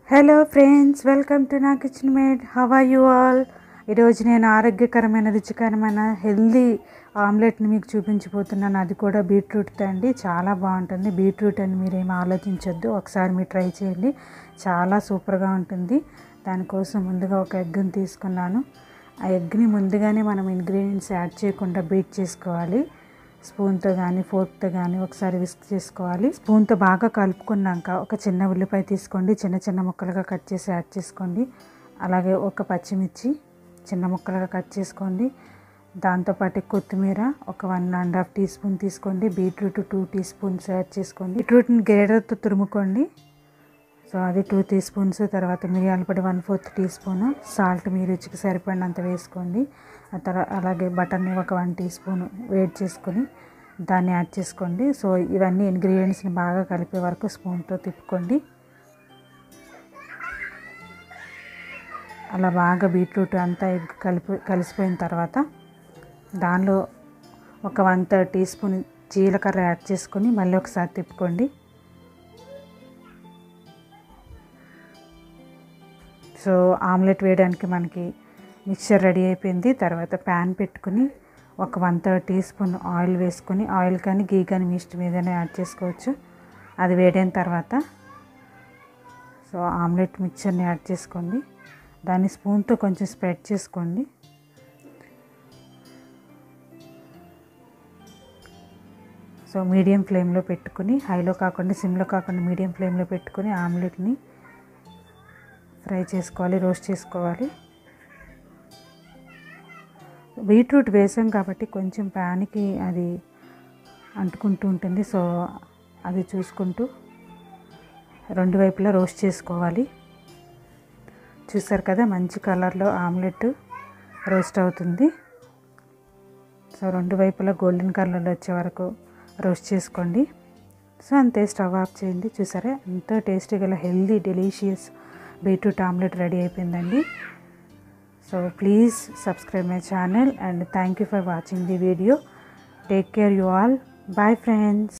hello friends welcome to నా kitchen made how are you all ఈరోజు నేను ఆరోగ్యకరమైన రుచికరమైన హెల్దీ ఆమ్లెట్ని మీకు చూపించబోతున్నాను అది కూడా బీట్రూట్తో అండి చాలా బాగుంటుంది బీట్రూట్ అని మీరు ఏమి ఆలోచించొద్దు ఒకసారి మీరు ట్రై చేయండి చాలా సూపర్గా ఉంటుంది దానికోసం ముందుగా ఒక ఎగ్ని తీసుకున్నాను ఆ ఎగ్ని ముందుగానే మనం ఇంగ్రీడియంట్స్ యాడ్ చేయకుండా బీట్ చేసుకోవాలి స్పూన్తో కానీ ఫోర్క్తో కానీ ఒకసారి విస్క్ చేసుకోవాలి స్పూన్తో బాగా కలుపుకున్నాక ఒక చిన్న ఉల్లిపాయ తీసుకోండి చిన్న చిన్న ముక్కలుగా కట్ చేసి యాడ్ చేసుకోండి అలాగే ఒక పచ్చిమిర్చి చిన్న ముక్కలుగా కట్ చేసుకోండి దాంతోపాటు కొత్తిమీర ఒక one and half teaspoon తీసుకోండి beetroot two teaspoons add చేసుకోండి బీట్రూట్ని గ్రేడర్తో తురుముకోండి సో అది టూ టీ స్పూన్స్ తర్వాత మిరియాల పొడి one fourth teaspoon salt మీ రుచికి సరిపడినంత వేసుకోండి ఆ తర్వాత అలాగే బటర్ని ఒక వన్ టీ స్పూన్ వేడి చేసుకొని దాన్ని యాడ్ చేసుకోండి సో ఇవన్నీ ఇంగ్రీడియంట్స్ని బాగా కలిపే వరకు స్పూన్తో తిప్పుకోండి అలా బాగా బీట్రూట్ అంతా ఎగ్ కలిపి కలిసిపోయిన తర్వాత దానిలో ఒక వన్ థర్డ్ టీ స్పూన్ జీలకర్ర యాడ్ చేసుకొని మళ్ళీ ఒకసారి తిప్పుకోండి సో ఆమ్లెట్ వేయడానికి మనకి మిక్చర్ రెడీ అయిపోయింది తర్వాత ప్యాన్ పెట్టుకుని ఒక one third teaspoon oil వేసుకొని ఆయిల్ కానీ గీ కానీ మీ ఇష్టం ఏదైనా యాడ్ చేసుకోవచ్చు అది వేడైన తర్వాత సో ఆమ్లెట్ మిక్చర్ని యాడ్ చేసుకోండి దాన్ని స్పూన్తో కొంచెం స్ప్రెడ్ చేసుకోండి సో మీడియం ఫ్లేమ్లో పెట్టుకుని హైలో కాకుండా సిమ్లో కాకుండా మీడియం ఫ్లేమ్లో పెట్టుకుని ఆమ్లెట్ని ఫ్రై చేసుకోవాలి రోస్ట్ చేసుకోవాలి బీట్రూట్ వేసాం కాబట్టి కొంచెం ప్యాన్కి అది అంటుకుంటూ ఉంటుంది సో అది చూసుకుంటూ రెండు వైపులా రోస్ట్ చేసుకోవాలి చూసారు కదా మంచి కలర్లో ఆమ్లెట్ రోస్ట్ అవుతుంది సో రెండు వైపులా గోల్డెన్ కలర్లో వచ్చే వరకు రోస్ట్ చేసుకోండి సో అంతే స్టవ్ ఆఫ్ చేయండి చూసారా ఎంతో టేస్టీ గల healthy delicious beetroot omelette ready అయిపోయిందండి so please subscribe my channel and thank you for watching the video take care you all bye friends